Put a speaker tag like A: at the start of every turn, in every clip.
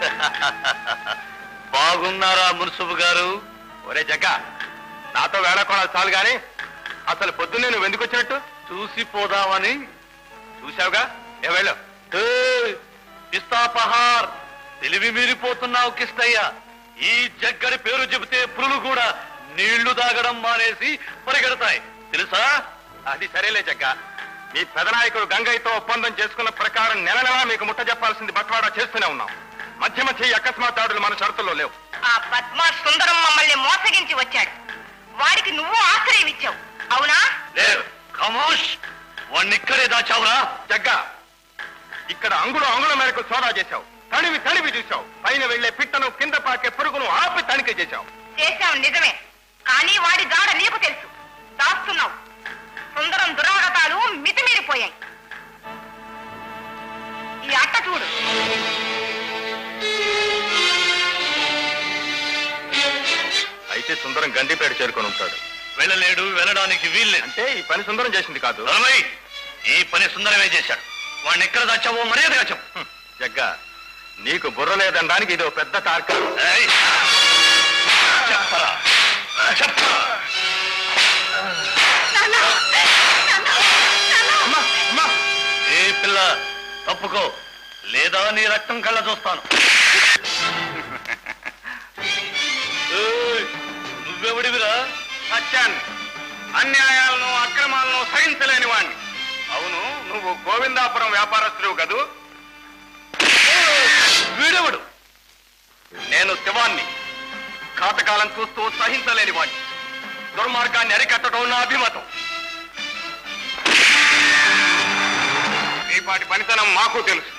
A: బాగున్నారా మున్సుబు గారు
B: ఒరే జగ్గ నాతో వేళకోళాలు చాలు గాని అసలు పొద్దున్నే నువ్వు ఎందుకు వచ్చినట్టు
A: చూసిపోదామని
B: చూసావుగా ఏ వెళ్ళు
A: ఏయ్, పిస్తాపహార్ తెలివి మీరిపోతున్నావు కిష్టయ్య ఈ జగ్గడి పేరు చెబితే పులులు కూడా నీళ్లు తాగడం మానేసి పరిగెడతాయి తెలుసా
B: అది సరేలే జగ్గ మీ పెదనాయకుడు గంగయ్యతో ఒప్పందం చేసుకున్న ప్రకారం నెల నెలా మీకు ముట్ట చెప్పాల్సింది బట్వాడా చేస్తూనే ఉన్నాం మధ్య మధ్య ఈ అకస్మాత్ దాడులు మన షరతుల్లో లేవు
C: ఆ పద్మా సుందరం మమ్మల్ని మోసగించి వచ్చాడు వాడికి నువ్వు ఆశ్రయం ఇచ్చావు అవునా
A: లేదు ఖమోష్ వాణ్ణి ఇక్కడే దాచావురా
B: జగ్గ ఇక్కడ అంగుళం అంగుళం మేరకు సోదా చేశావు తడివి తడివి చూశావు పైన వెళ్లే పిట్టను కింద పాకే పురుగును ఆపి తనిఖీ చేశావు
C: చేశావు నిజమే కానీ వాడి జాడ నీకు తెలుసు దాస్తున్నావు సుందరం దురాగతాలు మితిమీరిపోయాయి ఈ అట్ట చూడు
B: అయితే సుందరం గండిపేట చేరుకొని ఉంటాడు
A: వెళ్ళలేడు వెళ్ళడానికి వీల్లేదు
B: అంటే ఈ పని సుందరం చేసింది కాదు
A: దొరమై, ఈ పని సుందరమే చేశాడు వాడిని ఎక్కడ దాచావో మర్యాదగా చెప్పు
B: హ్మ్, జగ్గ నీకు బుర్ర లేదనడానికి ఇది ఓ పెద్ద తార్కాణం
A: ఏయ్, చెప్పరా చెప్పరా
B: అమ్మా అమ్మా
A: ఏ పిల్ల తప్పుకో లేదా నీ రక్తం కళ్ళ చూస్తాను ఏయ్, నువ్వెవడివిరా
B: సత్యాన్ని అన్యాయాలను అక్రమాలను సహించలేని వాణ్ణి అవును నువ్వు గోవిందాపురం వ్యాపారస్తుడు కదూ
A: వీడెవడు
B: నేను శివాన్ని కాతకాలం చూస్తూ సహించలేని వాణ్ణి దుర్మార్గాన్ని అరికట్టడం నా అభిమతం నీపాటి పనితనం మాకు తెలుసు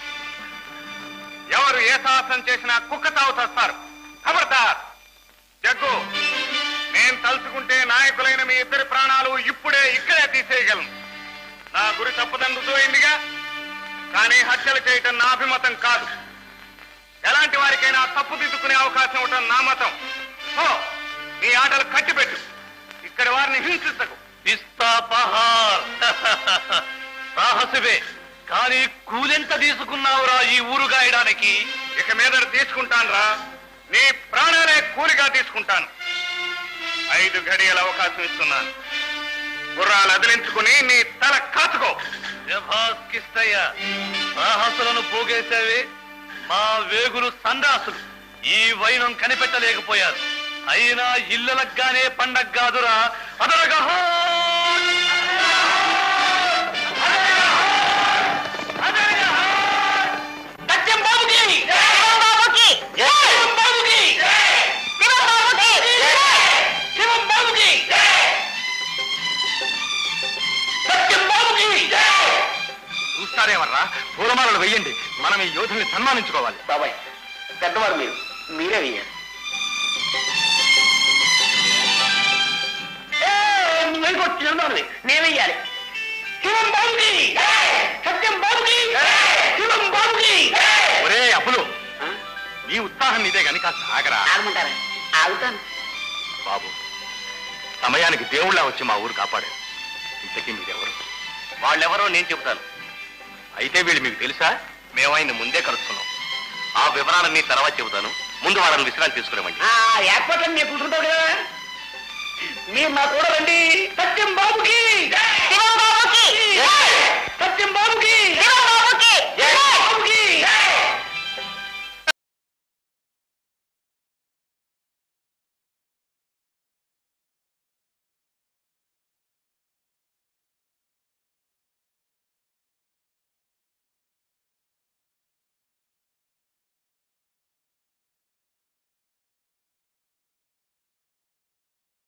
B: ఎవరు ఏ సాహసం చేసినా కుక్క తావు చస్తారు ఖబర్దార్ జగ్గు నేను తలుచుకుంటే నాయకులైన మీ ఇద్దరి ప్రాణాలు ఇప్పుడే ఇక్కడే తీసేయగలను నా గురి తప్పుదందుతో అయిందిగా కానీ హత్యలు చేయటం నా అభిమతం కాదు ఎలాంటి వారికైనా తప్పు దిద్దుకునే అవకాశం ఇవ్వటం నా మతం ఓ నీ ఆటలు కట్టిపెట్టు ఇక్కడి వారిని హింసించకు
A: పిస్తాపహార్ సాహసమే కానీ కూలెంత తీసుకున్నావురా ఈ ఊరు గాయడానికి
B: ఇక మీద తీసుకుంటాను రా నీ ప్రాణాలే కూలిగా తీసుకుంటాను ఐదు గడియల అవకాశం ఇస్తున్నాను గుర్రాలు అదిలించుకుని నీ తల కాచుకో
A: శభాస్ కిష్టయ్య సాహసులను పోగేశావే మా వేగులు సందాసులు ఈ వైనం కనిపెట్టలేకపోయారు అయినా ఇళ్ళలగ్గానే పండగ కాదురా అదరగా
C: సత్యం బాబుకి శివం బాబుకి శివం బాబుకి శివం బాబుకి శివం బాబుకి సత్యం బాబుకి
B: చూస్తారేమర్రా పూలమాలలు వెయ్యండి మనం ఈ యోధుల్ని సన్మానించుకోవాలి
D: బాబాయ్ పెద్దవారు మీరు మీరే వెయ్యాలి నేను వెయ్యాలి శివం బాబుకి సత్యం బాబుకి శివం బాబుకి
B: ఒరే అప్పులు నీ ఉత్సాహం నీదే గాని కాస్త ఆగరా
D: ఆగమంటారా ఆగుతాను
B: బాబు సమయానికి దేవుళ్ళ వచ్చి మా ఊరు కాపాడారు ఇంతకీ మీరెవరు
A: వాళ్ళెవరో నేను చెబుతాను
B: అయితే వీళ్ళు మీకు తెలుసా
A: మేము ఆయన ముందే కలుసుకున్నాం ఆ వివరాలన్నీ తర్వాత చెబుతాను ముందు వాళ్ళని విశ్రాంతి తీసుకునేవండి
D: ఆ ఏర్పాట్లన్నీ మీరు చూసుకుంటారు కదా మీరు నా కూడా రండి సత్యం బాబుకి
C: శివం బాబుకి
D: సత్యం బాబుకి
C: శివం బాబుకి